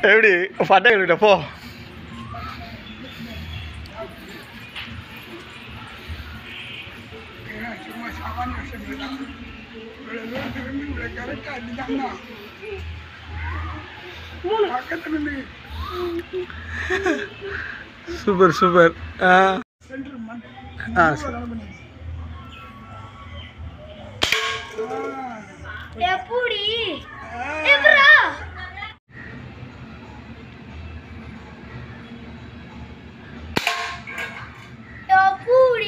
எப்படி பட்டாங்க கிட்ட போ ஏன்னா சும்மா சாமானிய விஷயம் தான் இவ்வளோ தூரத்துல இருந்து இவ்வளோ கரெக்டாக அடித்தாங்கன்னா பக்கத்துல இருந்து சூப்பர் சூப்பர் ஆ சென்ட்ரு மண் ஆ எப்படி எப்படா எப்படி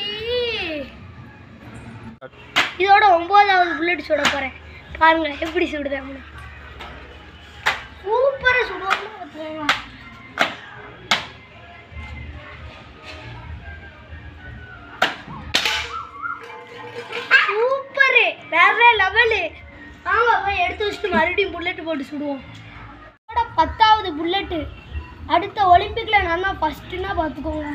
இதோட ஒன்பதாவது புல்லட் சுட போறேன் பாருங்க எப்படி சுடுதாங்க சூப்பரா சுடுவாங்க பார்த்துக்கோங்க சூப்பரு வேற லெவலு வாங்க போய் எடுத்து வச்சுட்டு மறுபடியும் புல்லட் போட்டு சுடுவோம் இதோட பத்தாவது புல்லட்டு அடுத்த ஒலிம்பிக்ல நான் தான் ஃபர்ஸ்ட்னா பார்த்துக்கோங்க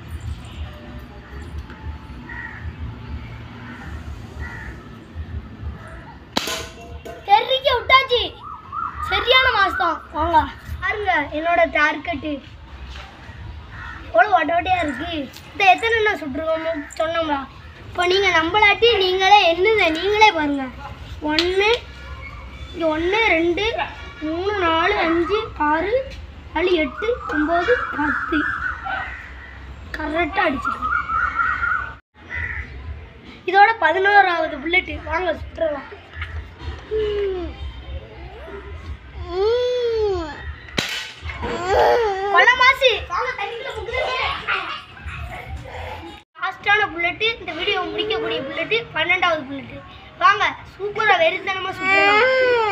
தெரிக்க விட்டாச்சு சரியான மாஸ் தான் வாங்க பாருங்க என்னோட டார்கெட்டு எவ்வளோ வட்டவட்டையாக இருக்கு இந்த எத்தனை நான் சுட்டுருக்கோமோ சொன்னோம்டா இப்போ நீங்கள் நம்பலாட்டி நீங்களே என்னது நீங்களே பாருங்க ஒன்று இங்கே ஒன்று ரெண்டு மூணு நாலு அஞ்சு ஆறு ஏழு எட்டு ஒம்பது பத்து கரெக்டாக அடிச்சிருக்கேன் இதோட பதினோராவது புல்லட்டு வாங்க சுற்றுலாம் கொலை மாசு வாங்க தண்ணிக்குள்ள முக்குதுங்க லாஸ்டான புல்லட்டு இந்த வீடியோ முடிக்கக்கூடிய புல்லட்டு பன்னெண்டாவது புல்லட்டு வாங்க சூப்பரா வெறித்தனமா சுத்தலாம்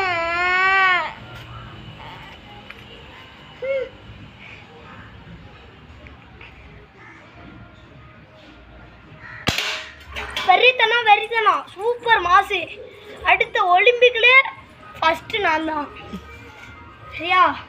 வெறித்தனம் வெறித்தனம் சூப்பர் மாசு அடுத்த ஒலிம்பிக்ல ஃபர்ஸ்ட் நான் தான் சரியா